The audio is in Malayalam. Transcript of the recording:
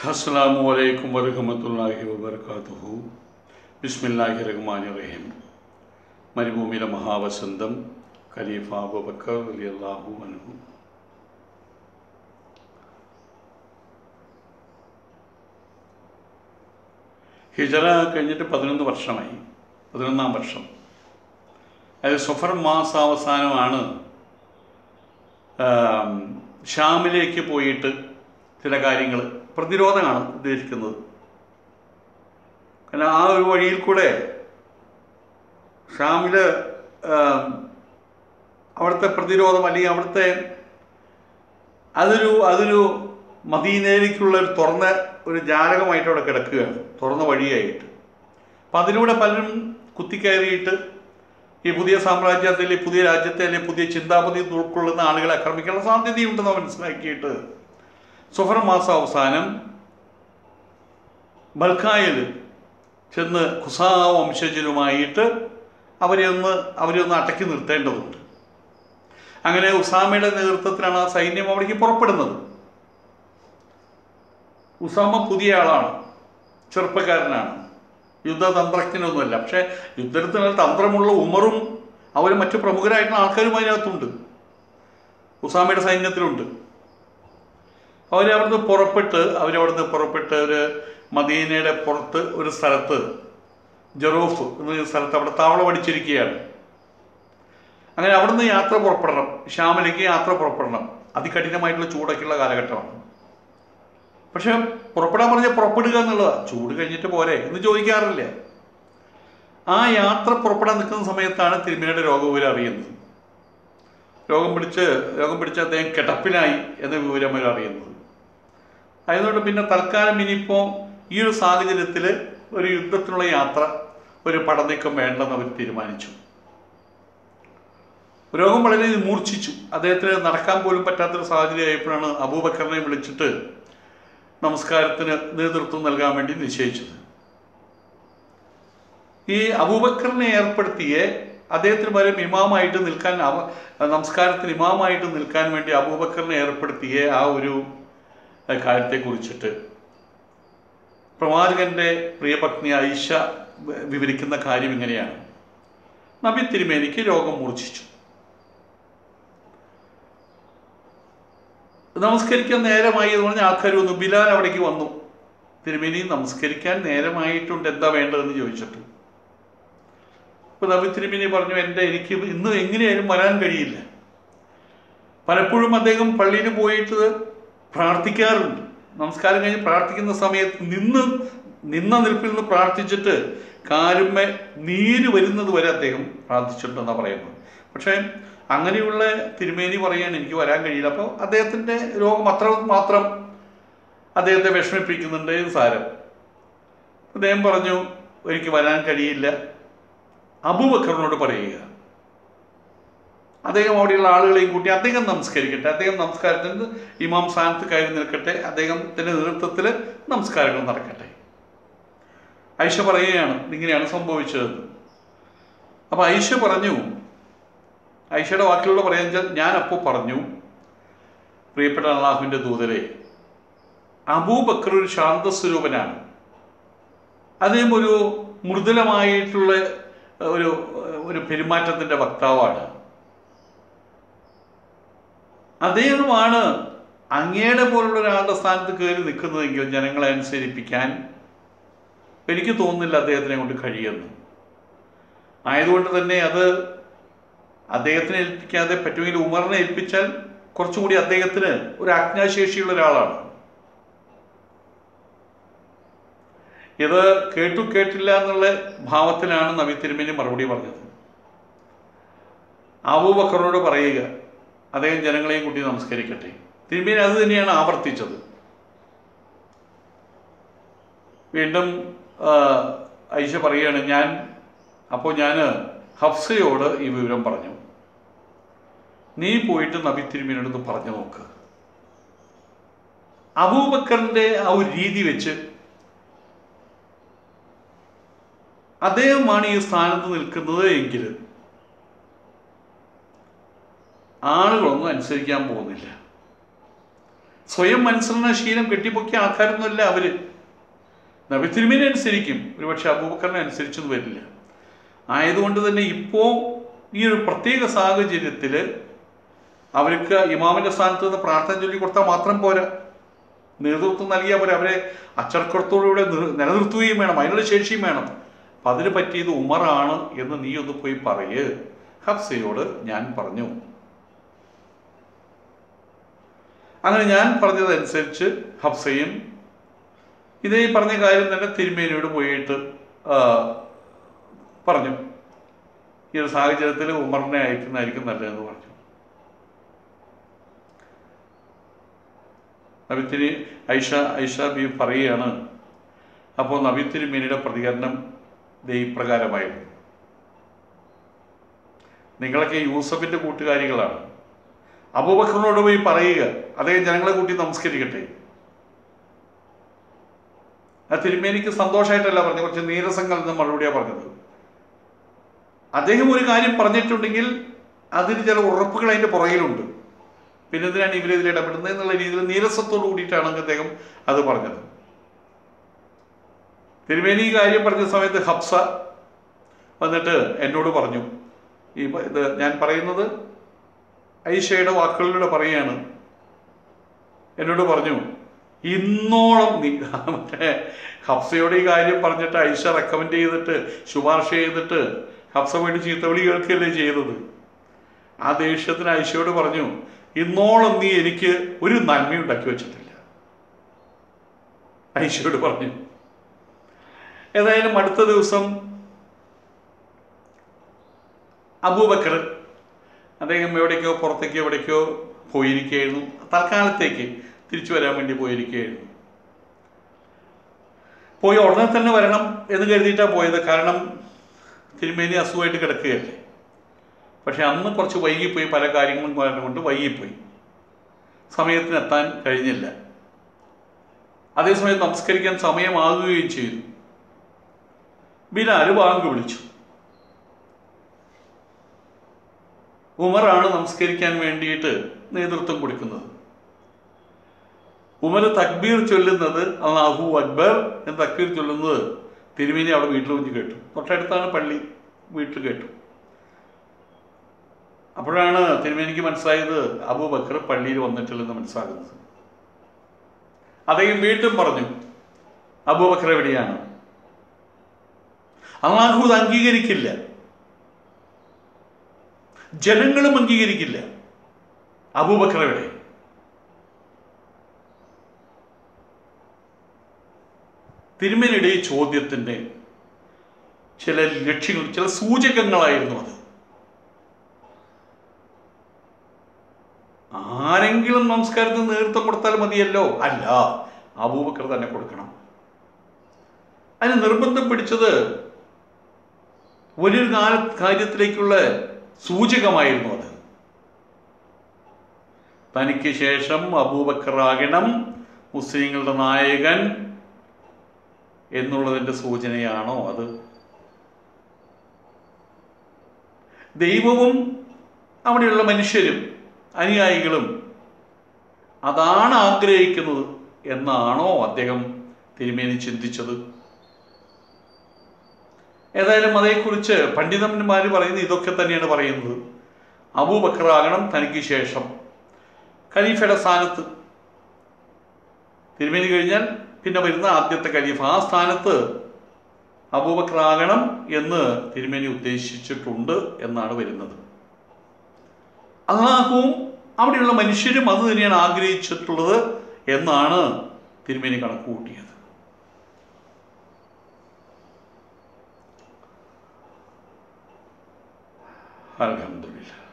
അസ്സാം വലൈക്കും വരഹമത്തല്ലാഹി വബർക്കാത്തുഹു ബിസ്മില്ലാഹി റഹ്മാൻ റഹീം മരുഭൂമിയിലെ മഹാവസന്തം ഖലീഫ അബുബക്കർ അലി അള്ളാഹു അൻഹു ഹിജറ കഴിഞ്ഞിട്ട് പതിനൊന്ന് വർഷമായി പതിനൊന്നാം വർഷം അതായത് സഫർ മാസാവസാനമാണ് ആം, ഷാമിലേക്ക് പോയിട്ട് ചില കാര്യങ്ങൾ പ്രതിരോധമാണ് ഉദ്ദേശിക്കുന്നത് കാരണം ആ ഒരു വഴിയിൽ കൂടെ ഷാമില് ആം, അവിടുത്തെ പ്രതിരോധം അല്ലെങ്കിൽ അവിടുത്തെ അതൊരു അതൊരു മദീനയിലേക്കുള്ള ഒരു തുറന്ന ഒരു ജാലകമായിട്ട് അവിടെ കിടക്കുകയാണ് തുറന്ന വഴിയായിട്ട് അപ്പം അതിലൂടെ പലരും കുത്തിക്കയറിയിട്ട് ഈ പുതിയ സാമ്രാജ്യത്തെ അല്ലെങ്കിൽ പുതിയ രാജ്യത്തെ അല്ലെങ്കിൽ പുതിയ ചിന്താപതി ഉൾക്കൊള്ളുന്ന ആളുകളെ ആക്രമിക്കാനുള്ള സാധ്യതയുണ്ടെന്ന് മനസ്സിലാക്കിയിട്ട് സുഫർ മാസം അവസാനം ബൽഖായിൽ ചെന്ന് ഖുസാ വംശജരുമായിട്ട് അവരെ ഒന്ന് അവരെ ഒന്ന് അടക്കി നിർത്തേണ്ടതുണ്ട് അങ്ങനെ ഉസാമയുടെ നേതൃത്വത്തിലാണ് ആ സൈന്യം അവിടേക്ക് പുറപ്പെടുന്നത് ഉസാമ പുതിയ ആളാണ് ചെറുപ്പക്കാരനാണ് യുദ്ധതന്ത്രജ്ഞനൊന്നുമല്ല പക്ഷേ യുദ്ധത്തിന് തന്ത്രമുള്ള ഉമറും അവരും മറ്റു പ്രമുഖരായിട്ടുള്ള ആൾക്കാരും അതിനകത്തുണ്ട് ഉസാമയുടെ സൈന്യത്തിലുണ്ട് അവരവിടുന്ന് പുറപ്പെട്ട് അവരവിടുന്ന് പുറപ്പെട്ട് ഒരു മദീനയുടെ പുറത്ത് ഒരു സ്ഥലത്ത് ജെറോഫ് എന്ന സ്ഥലത്ത് അവിടെ താവളം അടിച്ചിരിക്കുകയാണ് അങ്ങനെ അവിടുന്ന് യാത്ര പുറപ്പെടണം ഷാമിലേക്ക് യാത്ര പുറപ്പെടണം അതികഠിനമായിട്ടുള്ള ചൂടൊക്കെയുള്ള കാലഘട്ടമാണ് പക്ഷെ പുറപ്പെടാൻ പറഞ്ഞ പുറപ്പെടുക എന്നുള്ളതാണ് ചൂട് കഴിഞ്ഞിട്ട് പോരെ എന്ന് ചോദിക്കാറില്ല ആ യാത്ര പുറപ്പെടാൻ നിൽക്കുന്ന സമയത്താണ് തിരുമേനിയുടെ രോഗവിവരം അറിയുന്നത് രോഗം പിടിച്ച് രോഗം പിടിച്ച് അദ്ദേഹം കിടപ്പിലായി എന്ന വിവരം അവർ അറിയുന്നത് അതുകൊണ്ട് പിന്നെ തൽക്കാലം ഇനിയിപ്പോൾ ഈ ഒരു സാഹചര്യത്തിൽ ഒരു യുദ്ധത്തിനുള്ള യാത്ര ഒരു പടനീക്കം വേണ്ടെന്ന് അവർ തീരുമാനിച്ചു രോഗം വളരെ മൂർച്ഛിച്ചു അദ്ദേഹത്തിന് നടക്കാൻ പോലും പറ്റാത്തൊരു സാഹചര്യമായപ്പോഴാണ് അബൂബക്കറിനെ വിളിച്ചിട്ട് നമസ്കാരത്തിന് നേതൃത്വം നൽകാൻ വേണ്ടി നിശ്ചയിച്ചത് ഈ അബൂബക്കറിനെ ഏർപ്പെടുത്തിയ അദ്ദേഹത്തിന് പകരം ഇമാമായിട്ട് നിൽക്കാൻ അവ- നമസ്കാരത്തിന് ഇമാമായിട്ട് നിൽക്കാൻ വേണ്ടി അബൂബക്കറിനെ ഏർപ്പെടുത്തിയ ആ ഒരു ഏഹ്, കാര്യത്തെക്കുറിച്ചിട്ട് പ്രവാചകന്റെ പ്രിയപത്നി ഐഷ വ- വിവരിക്കുന്ന കാര്യം ഇങ്ങനെയാണ് നബി തിരുമേനിക്ക് രോഗം മൂർച്ഛിച്ചു നമസ്കരിക്കാൻ നേരമായി എന്ന് പറഞ്ഞ ആൾക്കാർ വന്നു ബിലാൽ അവിടേക്ക് വന്നു തിരുമേനി നമസ്കരിക്കാൻ നേരമായിട്ടുണ്ട് എന്താ വേണ്ടതെന്ന് ചോദിച്ചിട്ട് അപ്പോൾ നബി തിരുമേനി പറഞ്ഞു എൻ്റെ എനിക്ക് ഇന്ന് എങ്ങനെയായാലും വരാൻ കഴിയില്ല പലപ്പോഴും അദ്ദേഹം പള്ളിയിൽ പോയിട്ട് പ്രാർത്ഥിക്കാറുണ്ട് നമസ്കാരം കഴിഞ്ഞ് പ്രാർത്ഥിക്കുന്ന സമയത്ത് നിന്ന് നിന്ന നിൽപ്പിൽ നിന്ന് പ്രാർത്ഥിച്ചിട്ട് കാലുമ്മ നീര് വരുന്നത് വരെ അദ്ദേഹം പ്രാർത്ഥിച്ചിട്ടുണ്ടെന്നാണ് പറയുന്നത് പക്ഷേ അങ്ങനെയുള്ള തിരുമേനി പറയാൻ എനിക്ക് വരാൻ കഴിയില്ല അപ്പോൾ അദ്ദേഹത്തിൻ്റെ രോഗം അത്ര മാത്രം അദ്ദേഹത്തെ വിഷമിപ്പിക്കുന്നുണ്ട് എന്ന് സാരം അദ്ദേഹം പറഞ്ഞു എനിക്ക് വരാൻ കഴിയില്ല അബൂബക്കറിനോട് പറയുക അദ്ദേഹം അവിടെയുള്ള ആളുകളെയും കൂട്ടി അദ്ദേഹം നമസ്കരിക്കട്ടെ അദ്ദേഹം നമസ്കാരത്തിന് ഇമാം സ്ഥാനത്ത് കയറി നിൽക്കട്ടെ അദ്ദേഹത്തിൻ്റെ നേതൃത്വത്തിൽ നമസ്കാരങ്ങൾ നടക്കട്ടെ ഐഷ പറയുകയാണ് ഇങ്ങനെയാണ് സംഭവിച്ചതെന്ന് അപ്പോൾ ഐഷ പറഞ്ഞു ഐഷയുടെ വാക്കിലൂടെ പറയാൻ വെച്ചാൽ ഞാൻ അപ്പോൾ പറഞ്ഞു പ്രിയപ്പെട്ട അള്ളാഹുവിൻ്റെ ദൂതരെ അബൂബക്കർ ഒരു ശാന്തസ്വരൂപനാണ് അദ്ദേഹം ഒരു മൃദുലമായിട്ടുള്ള ഒരു ഒരു പെരുമാറ്റത്തിൻ്റെ വക്താവാണ് അദ്ദേഹമാണ് അങ്ങയുടെ പോലുള്ള ഒരാളുടെ സ്ഥാനത്ത് കയറി നിൽക്കുന്നതെങ്കിൽ ജനങ്ങളെ അനുസരിപ്പിക്കാൻ എനിക്ക് തോന്നുന്നില്ല അദ്ദേഹത്തിനെ കൊണ്ട് കഴിയുമെന്ന് ആയതുകൊണ്ട് തന്നെ അത് അദ്ദേഹത്തിനെ ഏൽപ്പിക്കാതെ പറ്റുമെങ്കിൽ ഉമറിനെ ഏൽപ്പിച്ചാൽ കുറച്ചുകൂടി അദ്ദേഹത്തിന് ഒരു ആജ്ഞാശേഷിയുള്ള ഒരാളാണ് ഇത് കേട്ടു കേട്ടില്ല എന്നുള്ള ഭാവത്തിലാണ് നബി തിരുമേനി മറുപടി പറഞ്ഞത് അബൂബക്കറോട് പറയുക അദ്ദേഹം ജനങ്ങളെയും കൂട്ടി നമസ്കരിക്കട്ടെ തിരുമേനി അത് തന്നെയാണ് ആവർത്തിച്ചത് വീണ്ടും ആ, ഐഷ പറയുകയാണ് ഞാൻ അപ്പോൾ ഞാൻ ഹഫ്സയോട് ഈ വിവരം പറഞ്ഞു നീ പോയിട്ട് നബി തിരുമേനോട് പറഞ്ഞു നോക്ക് അബൂബക്കറിന്റെ ആ ഒരു രീതി വെച്ച് അദ്ദേഹമാണ് ഈ സ്ഥാനത്ത് നിൽക്കുന്നത് എങ്കിൽ ആളുകളൊന്നും അനുസരിക്കാൻ പോകുന്നില്ല സ്വയം അനുസരണശീലം കെട്ടിപ്പൊക്കിയ ആൾക്കാരൊന്നുമല്ല അവര് നബി തിരുമേനി അനുസരിക്കും ഒരുപക്ഷെ അബൂബക്കറിനെ അനുസരിച്ചൊന്നും വരില്ല ആയതുകൊണ്ട് തന്നെ ഇപ്പോൾ ഈ ഒരു പ്രത്യേക സാഹചര്യത്തിൽ അവർക്ക് ഇമാമിന്റെ സ്ഥാനത്ത് നിന്ന് പ്രാർത്ഥന ചൊല്ലി കൊടുത്താൽ മാത്രം പോരാ നേതൃത്വം നൽകിയാൽ പോരാ അവരെ അച്ചടക്കത്തോടുകൂടെ നിർ- നിലനിർത്തുകയും വേണം അതിനുള്ള ശേഷിയും വേണം അപ്പം അതിന് പറ്റിയത് ഉമറാണ് എന്ന് നീ ഒന്ന് പോയി പറയ് ഹഫ്സയോട് ഞാൻ പറഞ്ഞു അങ്ങനെ ഞാൻ പറഞ്ഞതനുസരിച്ച് ഹഫ്സയും ഇതേ പറഞ്ഞ കാര്യം തന്നെ തിരുമേനിയോട് പോയിട്ട് ആ, പറഞ്ഞു ഈ ഒരു സാഹചര്യത്തിൽ ഉമറിനെ അയക്കുന്നതായിരിക്കും നല്ലതെന്ന് പറഞ്ഞു നബിത്തിരി ഐഷ ഐഷ ബി പറയുകയാണ് അപ്പോൾ നബി തിരുമേനിയുടെ പ്രതികരണം ദേ ഇപ്രകാരമായിരുന്നു നിങ്ങളൊക്കെ യൂസഫിന്റെ കൂട്ടുകാരികളാണ് അബൂബക്കറിനോട് പോയി പറയുക അദ്ദേഹം ജനങ്ങളെ കൂട്ടി നമസ്കരിക്കട്ടെ ആ തിരുമേനിക്ക് സന്തോഷമായിട്ടല്ല പറഞ്ഞത് കുറച്ച് നീരസം കലർന്ന മറുപടിയാണ് പറഞ്ഞത് അദ്ദേഹം ഒരു കാര്യം പറഞ്ഞിട്ടുണ്ടെങ്കിൽ അതിന് ചില ഉറപ്പുകൾ അതിന്റെ പുറകിലുണ്ട് പിന്നെ എന്തിനാണ് ഇവരിതിൽ ഇടപെടുന്നത് എന്നുള്ള രീതിയിൽ നീരസത്തോട് കൂടിയിട്ടാണ് അദ്ദേഹം അത് പറഞ്ഞത് തിരുമേനി ഈ കാര്യം പറഞ്ഞ സമയത്ത് ഹബ്സ വന്നിട്ട് എന്നോട് പറഞ്ഞു ഈ പ- ഇത് ഞാൻ പറയുന്നത് ഐഷയുടെ വാക്കുകളിലൂടെ പറയാണ് എന്നോട് പറഞ്ഞു ഇന്നോളം നീ മറ്റേ ഹഫ്സയോട് ഈ കാര്യം പറഞ്ഞിട്ട് ഐഷ റെക്കമെൻഡ് ചെയ്തിട്ട് ശുപാർശ ചെയ്തിട്ട് ഹഫ്സ വേണ്ടി ചീത്തവിളി കേൾക്കുകയല്ലേ ചെയ്തത് ആ ദേഷ്യത്തിന് ഐഷയോട് പറഞ്ഞു ഇന്നോളം നീ എനിക്ക് ഒരു നന്മ ഉണ്ടാക്കി വെച്ചിട്ടില്ല ഐഷയോട് പറഞ്ഞു ഏതായാലും അടുത്ത ദിവസം അബൂബക്കർ അദ്ദേഹം എവിടേക്കോ പുറത്തേക്കോ എവിടേക്കോ പോയിരിക്കുകയായിരുന്നു തൽക്കാലത്തേക്ക് തിരിച്ചു വരാൻ വേണ്ടി പോയിരിക്കുകയായിരുന്നു പോയി ഉടനെ തന്നെ വരണം എന്ന് കരുതിയിട്ടാണ് പോയത് കാരണം തിരുമേനി അസുഖമായിട്ട് കിടക്കുകയല്ലേ പക്ഷെ അന്ന് കുറച്ച് വൈകിപ്പോയി പല കാര്യങ്ങളും കാരണം കൊണ്ട് വൈകിപ്പോയി സമയത്തിന് എത്താൻ കഴിഞ്ഞില്ല അതേസമയം നമസ്കരിക്കാൻ സമയമാകുകയും ചെയ്തു ബിലാല് ബാങ്ക് വിളിച്ചു ഉമറാണ് നമസ്കരിക്കാൻ വേണ്ടിയിട്ട് നേതൃത്വം കൊടുക്കുന്നത് ഉമർ തക്ബീർ ചൊല്ലുന്നത് അള്ളാഹു അക്ബർ എന്ന് തക്ബീർ ചൊല്ലുന്നത് തിരുമേനി അവിടെ വീട്ടിൽ വെച്ച് കേട്ടു തൊട്ടടുത്താണ് പള്ളി വീട്ടിൽ കേട്ടു അപ്പോഴാണ് തിരുമേനിക്ക് മനസ്സിലായത് അബൂബക്കർ പള്ളിയിൽ വന്നിട്ടില്ലെന്ന് മനസ്സിലാകുന്നത് അദ്ദേഹം വീണ്ടും പറഞ്ഞു അബൂബക്കർ എവിടെയാണ് അള്ളാഹു ഇത് അംഗീകരിക്കില്ല ജനങ്ങളും അംഗീകരിക്കില്ല അബൂബക്കർ എവിടെ തിരുമേനിയുടെ ഈ ചോദ്യത്തിന്റെ ചില ലക്ഷ്യങ്ങൾ ചില സൂചകങ്ങളായിരുന്നു അത് ആരെങ്കിലും നമസ്കാരത്തിന് നേതൃത്വം കൊടുത്താൽ മതിയല്ലോ അല്ല അബൂബക്കർ തന്നെ കൊടുക്കണം അതിന് നിർബന്ധം പിടിച്ചത് വലിയൊരു കാല കാര്യത്തിലേക്കുള്ള സൂചകമായിരുന്നു അത് തനിക്ക് ശേഷം അബൂബക്കറാകണം മുസ്ലിങ്ങളുടെ നായകൻ എന്നുള്ളതിൻ്റെ സൂചനയാണോ അത് ദൈവവും അവിടെയുള്ള മനുഷ്യരും അനുയായികളും അതാണ് ആഗ്രഹിക്കുന്നത് എന്നാണോ അദ്ദേഹം തിരുമേനി ചിന്തിച്ചത് ഏതായാലും അതേക്കുറിച്ച് പണ്ഡിതന്മാർ പറയുന്നത് ഇതൊക്കെ തന്നെയാണ് പറയുന്നത് അബൂബക്കറാകണം തനിക്ക് ശേഷം ഖലീഫയുടെ സ്ഥാനത്ത് തിരുമേനി കഴിഞ്ഞാൽ പിന്നെ വരുന്ന ആദ്യത്തെ ഖലീഫ ആ സ്ഥാനത്ത് അബൂബക്കറാകണം എന്ന് തിരുമേനി ഉദ്ദേശിച്ചിട്ടുണ്ട് എന്നാണ് വരുന്നത് അള്ളാഹുവും അവിടെയുള്ള മനുഷ്യരും അത് തന്നെയാണ് ആഗ്രഹിച്ചിട്ടുള്ളത് എന്നാണ് തിരുമേനി കണക്ക് കൂട്ടിയത് അലഹമില്ല